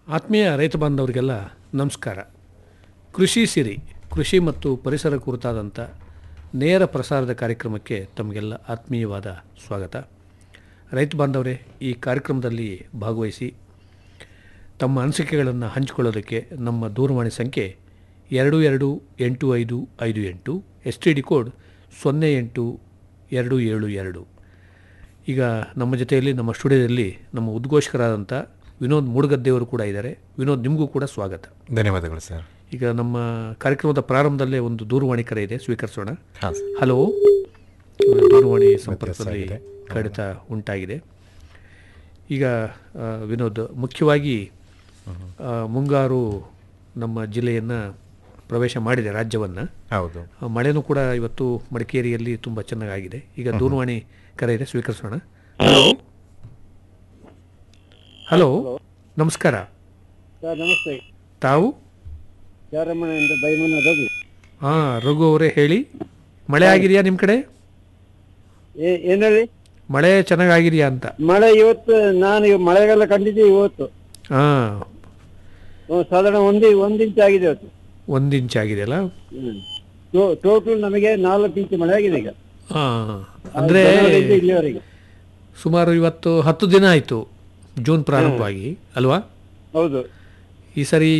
ಆತ್ಮೀಯ ರೈತ ಬಾಂಧವರಿಗೆಲ್ಲ ನಮಸ್ಕಾರ ಕೃಷಿ ಸಿರಿ ಕೃಷಿ ಮತ್ತು ಪರಿಸರ ಕುರಿತಾದಂಥ ನೇರ ಪ್ರಸಾರದ ಕಾರ್ಯಕ್ರಮಕ್ಕೆ ತಮಗೆಲ್ಲ ಆತ್ಮೀಯವಾದ ಸ್ವಾಗತ ರೈತ ಬಾಂಧವರೇ ಈ ಕಾರ್ಯಕ್ರಮದಲ್ಲಿ ಭಾಗವಹಿಸಿ ತಮ್ಮ ಅನಿಸಿಕೆಗಳನ್ನು ಹಂಚಿಕೊಳ್ಳೋದಕ್ಕೆ ನಮ್ಮ ದೂರವಾಣಿ ಸಂಖ್ಯೆ ಎರಡು ಎರಡು ಎಂಟು ಐದು ಐದು ಎಂಟು ಎಸ್ ಟಿ ಡಿ ಕೋಡ್ ಸೊನ್ನೆ ಎಂಟು ಎರಡು ಏಳು ಎರಡು ಈಗ ನಮ್ಮ ಜೊತೆಯಲ್ಲಿ ನಮ್ಮ ಸ್ಟುಡಿಯೋದಲ್ಲಿ ನಮ್ಮ ಉದ್ಘೋಷಕರಾದಂಥ ವಿನೋದ್ ಮೂಡಗದ್ದೆಯವರು ಕೂಡ ಇದ್ದಾರೆ ವಿನೋದ್ ನಿಮಗೂ ಕೂಡ ಸ್ವಾಗತ ಧನ್ಯವಾದಗಳು ಸರ್ ಈಗ ನಮ್ಮ ಕಾರ್ಯಕ್ರಮದ ಪ್ರಾರಂಭದಲ್ಲೇ ಒಂದು ದೂರವಾಣಿ ಕರೆ ಇದೆ ಸ್ವೀಕರಿಸೋಣ ಹಾಂ ಸರ್ ಹಲೋ ದೂರವಾಣಿ ಸಂಪರ್ಕದಲ್ಲಿ ಆಗಿದೆ. ಕಡಿತ ಉಂಟಾಗಿದೆ ಈಗ ಆ, ವಿನೋದ್ ಮುಖ್ಯವಾಗಿ ಆ, ಮುಂಗಾರು ನಮ್ಮ ಜಿಲ್ಲೆಯನ್ನು ಪ್ರವೇಶ ಮಾಡಿದೆ ರಾಜ್ಯವನ್ನು ಹೌದು ಮಳೆನೂ ಕೂಡ ಇವತ್ತು ಮಡಿಕೇರಿಯಲ್ಲಿ ತುಂಬ ಚೆನ್ನಾಗಿದೆ ಈಗ ದೂರವಾಣಿ ಕರೆ ಇದೆ ಸ್ವೀಕರಿಸೋಣ ಹಲೋ ಹಲೋ ನಮಸ್ಕಾರ ಸರ್ ನಮಸ್ತೆ ತಾವು ಚಾರಮಣೆಯಿಂದ ಬೈಮನ ರಘು ಹಾಂ ರಘು ಅವರೇ ಹೇಳಿ ಮಳೆ ಆಗಿದೆಯಾ ನಿಮ್ಮ ಕಡೆ ಏ- ಏನ್ ಹೇಳಿ ಮಳೆ ಚೆನ್ನಾಗಾಗಿದೆಯಾ ಅಂತ ಮಳೆ ಇವತ್ತು ನಾನು ಇವ್ ಮಳೆಗಾಲ ಕಂಡಿದ್ದೆ ಇವತ್ತು ಹಾಂ ಒಂದು ಸಾಧಾರಣ ಒಂದು ಒಂದು ಇಂಚ್ ಆಗಿದೆ ಇವತ್ತು ಒಂದು ಇಂಚ್ ಆಗಿದೆಯಲ್ಲ ಟೋಟಲ್ ನಮಗೆ ನಾಲ್ಕು ಇಂಚ್ ಮಳೆ ಆಗಿದೆ ಈಗ ಹಾಂ ಅಂದರೆ ಜನವರಿಯಿಂದ ಇಲ್ಲಿವರೆಗೆ ಸುಮಾರು ಇವತ್ತು ಹತ್ತು ದಿನ ಆಯಿತು ಜೂನ್ ಪ್ರಾರಂಭವಾಗಿ ಅಲ್ವಾ ಹೌದು ಈ ಸರಿ